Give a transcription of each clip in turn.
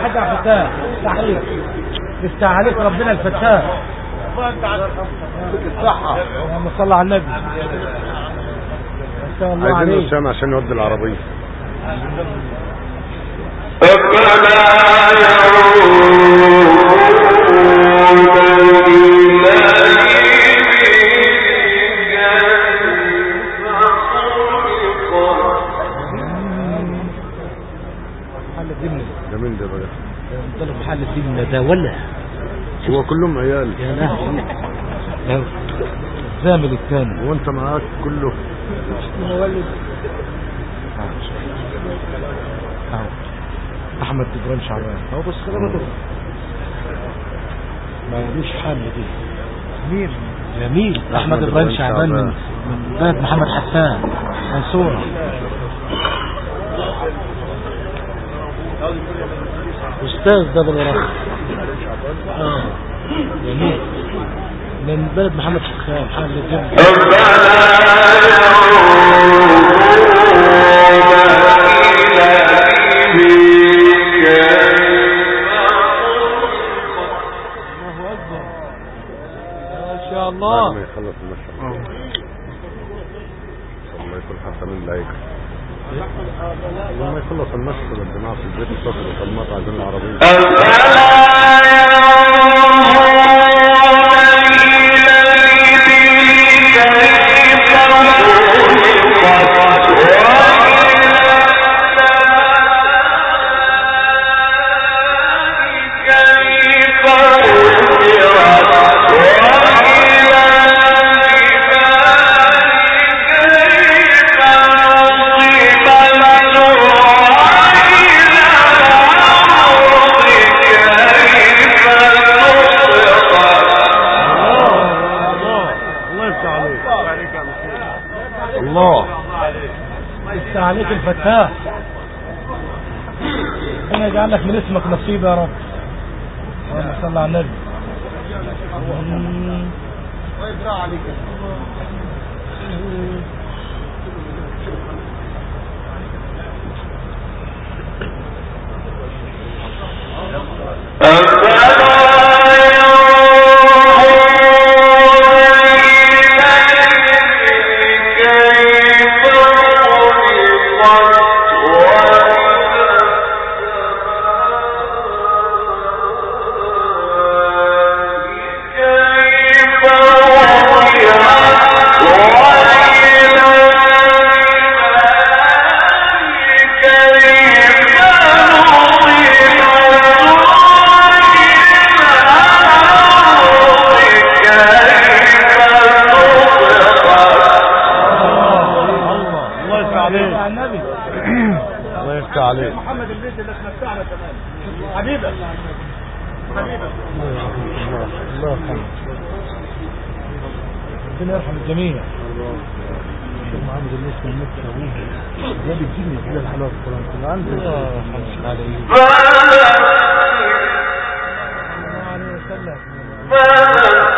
حاجة على الفتاة يفتح عليك يفتح عليك ربنا الفتاة الصحة اللهم صل على النبي ما شاء الله عايزين عليك وسام عشان يودي العربية محل الدين ده مين ده بقى ده محل الدين ده ولا هو كلهم عيال يا لهوي لو زامل الثاني وانت معاك كله مولد اهو احمد جبران شعبان اهو بس خبرته مالوش حل دي مين جميل احمد جبران شعبان من من بلد محمد حسان منصور استاذ ده بالوراق اه جميل من بلد محمد حسان حال الجنة الله اكبر ما شاء بعد الله ما يخلص المشروع الله يكون حتى من لا يكره لما يخلص المشروع الجماعة في البيت اتصلوا كلمات عايزين العربية الله يفتح عليك الله لسه عليك الفتاح ربنا يجعل لك من اسمك نصيب يا رب اللهم صل على النبي مم. الله يفتح عليك على النبي الله يفتح عليك محمد البيت اللي احنا بتاعنا كمان حبيبك حبيبك الله الله يرحمه ربنا يرحم الجميع الشيخ محمد الناس من مكة ابوه ده بيجيني كده الحلاوه في القران كله عندي الله يرحمه عليه الله عليه وسلم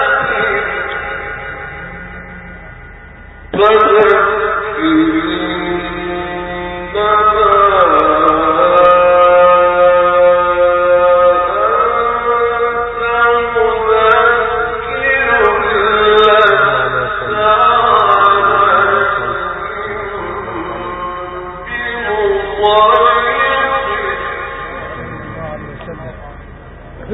الله عليه وسلم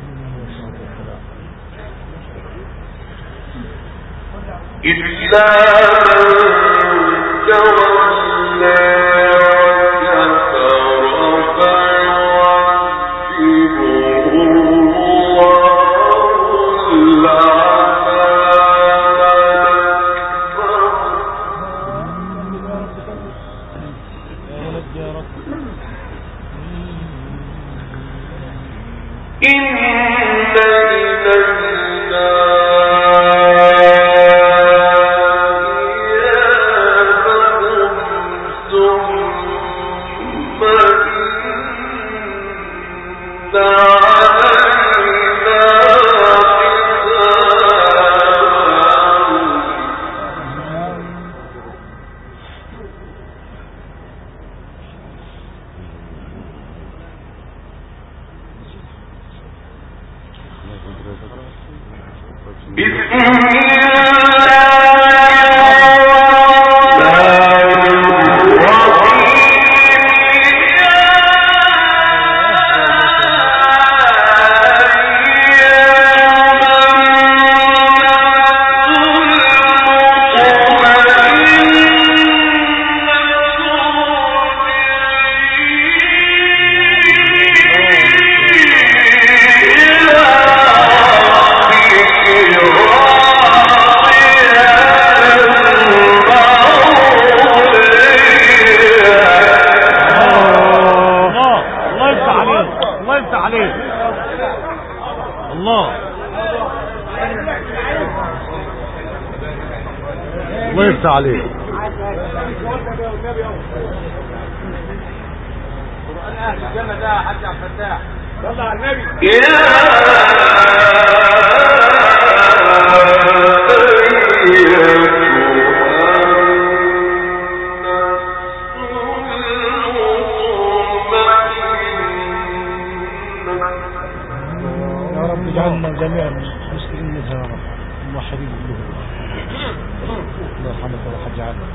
يا ولد يا رب الله الله يفتح عليك الله يفتح عليك الله الله يفتح عليك يا رب اجعلنا جميعا مسلمين منها يا رب موحدين بالله الله يرحمك ولا حاج عنك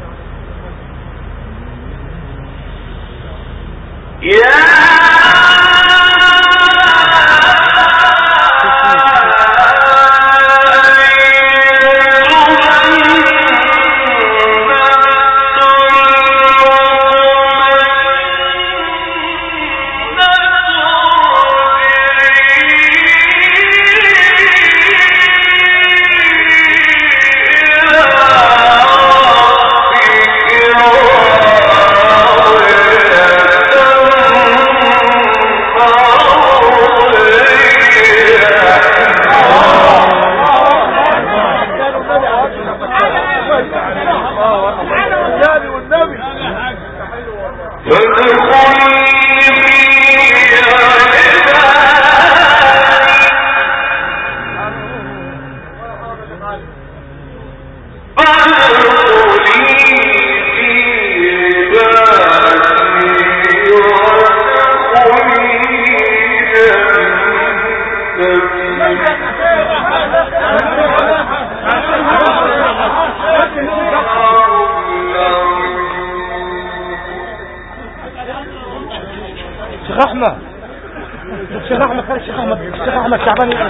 شيخ احمد شيخ احمد خالد شيخ احمد شيخ احمد شعبان